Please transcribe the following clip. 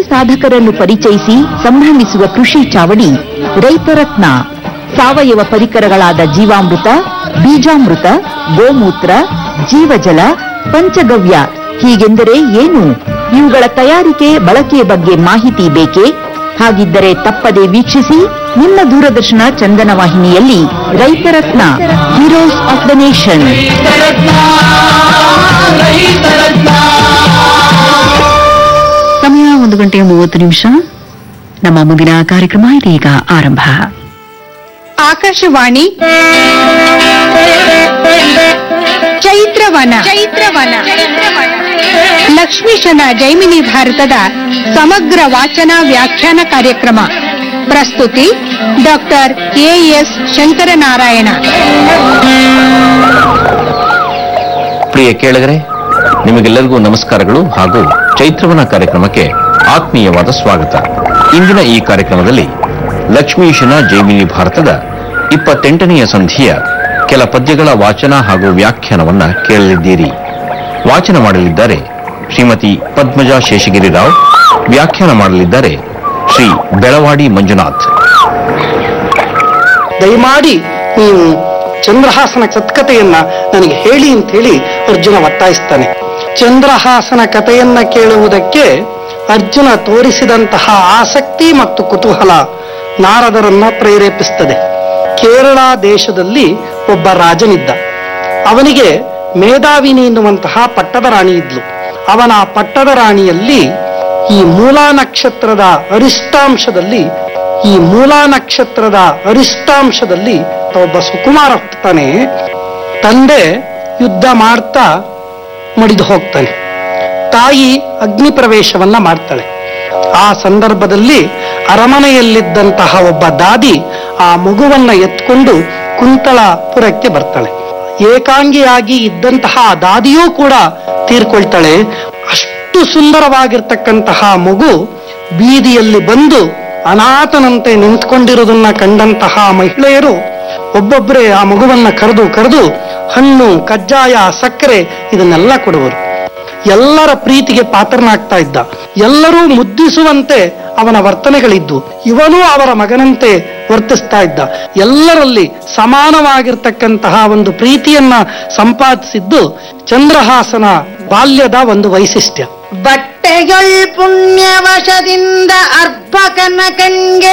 ಸಾಧಕರನ್ನು ಪರಿಚಯಿಸಿ ಸಂಭ್ರಮಿಸುವ ಕೃಷಿ ಚಾವಡಿ ರೈತರತ್ನ ಸಾವಯವ ಪರಿಕರಗಳಾದ ಜೀವಾಮೃತ ಬೀಜಾಮೃತ ಗೋಮೂತ್ರ ಜೀವಜಲ ಪಂಚಗವ್ಯ ಹೀಗೆಂದರೆ ಏನು ಇವುಗಳ ತಯಾರಿಕೆ ಬಳಕೆಯ ಬಗ್ಗೆ ಮಾಹಿತಿ ಬೇಕೇ ಹಾಗಿದ್ದರೆ ತಪ್ಪದೆ ವೀಕ್ಷಿಸಿ ನಿಮ್ಮ ದೂರದರ್ಶನ ಚಂದನ ವಾಹಿನಿಯಲ್ಲಿ Raitharatna heroes of the nation ಸಮಯ ಒಂದು ಗಂಟೆ ಮೂವತ್ತು ನಿಮಿಷ ನಮ್ಮ ಮುಂದಿನ ಕಾರ್ಯಕ್ರಮ ಇದೀಗ ಆರಂಭ ಆಕಾಶವಾಣಿ ಚೈತ್ರವನ ಚೈತ್ರವನ ಲಕ್ಷ್ಮೀಶನ ಜೈಮಿನಿ ಭಾರತದ ಸಮಗ್ರ ವಾಚನ ವ್ಯಾಖ್ಯಾನ ಕಾರ್ಯಕ್ರಮ ಪ್ರಸ್ತುತಿ ಡಾಕ್ಟರ್ ಎಎಸ್ ಶಂಕರನಾರಾಯಣ ಪ್ರಿಯ ಕೇಳಗರೆ ನಿಮಗೆಲ್ಲರಿಗೂ ನಮಸ್ಕಾರಗಳು ಹಾಗೂ ಚೈತ್ರವನ ಕಾರ್ಯಕ್ರಮಕ್ಕೆ ಆತ್ಮೀಯವಾದ ಸ್ವಾಗತ ಇಂದಿನ ಈ ಕಾರ್ಯಕ್ರಮದಲ್ಲಿ ಲಕ್ಷ್ಮೀಶನ ಜೈಮಿನಿ ಭಾರತದ ಇಪ್ಪತ್ತೆಂಟನೆಯ ಸಂಧಿಯ ಕೆಲ ಪದ್ಯಗಳ ವಾಚನ ಹಾಗೂ ವ್ಯಾಖ್ಯಾನವನ್ನ ಕೇಳಲಿದ್ದೀರಿ ವಾಚನ ಮಾಡಲಿದ್ದಾರೆ ಶ್ರೀಮತಿ ಪದ್ಮಜಾ ಶೇಷಗಿರಿ ರಾವ್ ವ್ಯಾಖ್ಯಾನ ಮಾಡಲಿದ್ದಾರೆ ಶ್ರೀ ಬೆಳವಾಡಿ ಮಂಜುನಾಥ್ ದಯಮಾಡಿ ನೀವು ಚಂದ್ರಹಾಸನ ಕಥೆಯನ್ನ ನನಗೆ ಹೇಳಿ ಅಂತ ಹೇಳಿ ಅರ್ಜುನ ಒತ್ತಾಯಿಸ್ತಾನೆ ಚಂದ್ರಹಾಸನ ಕಥೆಯನ್ನ ಕೇಳುವುದಕ್ಕೆ ಅರ್ಜುನ ತೋರಿಸಿದಂತಹ ಆಸಕ್ತಿ ಮತ್ತು ಕುತೂಹಲ ನಾರದರನ್ನ ಪ್ರೇರೇಪಿಸ್ತದೆ ಕೇರಳ ದೇಶದಲ್ಲಿ ಒಬ್ಬ ರಾಜನಿದ್ದ ಅವನಿಗೆ ಮೇಧಾವಿನಿ ಎನ್ನುವಂತಹ ಪಟ್ಟದ ರಾಣಿ ಇದ್ಲು ಅವನ ಪಟ್ಟದ ರಾಣಿಯಲ್ಲಿ ಈ ಮೂಲಾ ನಕ್ಷತ್ರದ ಅರಿಷ್ಟಾಂಶದಲ್ಲಿ ಈ ಮೂಲಾ ನಕ್ಷತ್ರದ ಅರಿಷ್ಟಾಂಶದಲ್ಲಿ ಒಬ್ಬ ಸುಕುಮಾರ ಹುಟ್ಟುತ್ತಾನೆ ತಂದೆ ಯುದ್ಧ ಮಾಡ್ತಾ ಮಡಿದು ಹೋಗ್ತಾನೆ ತಾಯಿ ಅಗ್ನಿ ಪ್ರವೇಶವನ್ನ ಮಾಡ್ತಾಳೆ ಆ ಸಂದರ್ಭದಲ್ಲಿ ಅರಮನೆಯಲ್ಲಿದ್ದಂತಹ ಒಬ್ಬ ದಾದಿ ಆ ಮಗುವನ್ನ ಎತ್ಕೊಂಡು ಕುಂತಳಪುರಕ್ಕೆ ಬರ್ತಾಳೆ ಏಕಾಂಗಿಯಾಗಿ ಇದ್ದಂತಹ ಆ ದಾದಿಯೂ ಕೂಡ ತೀರ್ಕೊಳ್ತಾಳೆ ಅಷ್ಟು ಸುಂದರವಾಗಿರ್ತಕ್ಕಂತಹ ಮಗು ಬೀದಿಯಲ್ಲಿ ಬಂದು ಅನಾಥನಂತೆ ನಿಂತ್ಕೊಂಡಿರುವುದನ್ನ ಕಂಡಂತಹ ಮಹಿಳೆಯರು ಒಬ್ಬೊಬ್ಬರೇ ಆ ಮಗುವನ್ನ ಕರೆದು ಕರೆದು ಹಣ್ಣು ಕಜ್ಜಾಯ ಸಕ್ಕರೆ ಇದನ್ನೆಲ್ಲ ಕೊಡುವರು ಎಲ್ಲರ ಪ್ರೀತಿಗೆ ಪಾತ್ರನಾಗ್ತಾ ಇದ್ದ ಎಲ್ಲರೂ ಮುದ್ದಿಸುವಂತೆ ಅವನ ವರ್ತನೆಗಳಿದ್ದು ಇವನೂ ಅವರ ಮಗನಂತೆ ವರ್ತಿಸ್ತಾ ಇದ್ದ ಎಲ್ಲರಲ್ಲಿ ಸಮಾನವಾಗಿರ್ತಕ್ಕಂತಹ ಒಂದು ಪ್ರೀತಿಯನ್ನ ಸಂಪಾದಿಸಿದ್ದು ಚಂದ್ರಹಾಸನ ಬಾಲ್ಯದ ಒಂದು ವೈಶಿಷ್ಟ್ಯ ಬಟ್ಟೆಯೊಳ್ ಪುಣ್ಯವಶದಿಂದ ಅರ್ಭಕನ ಕಣ್ಗೆ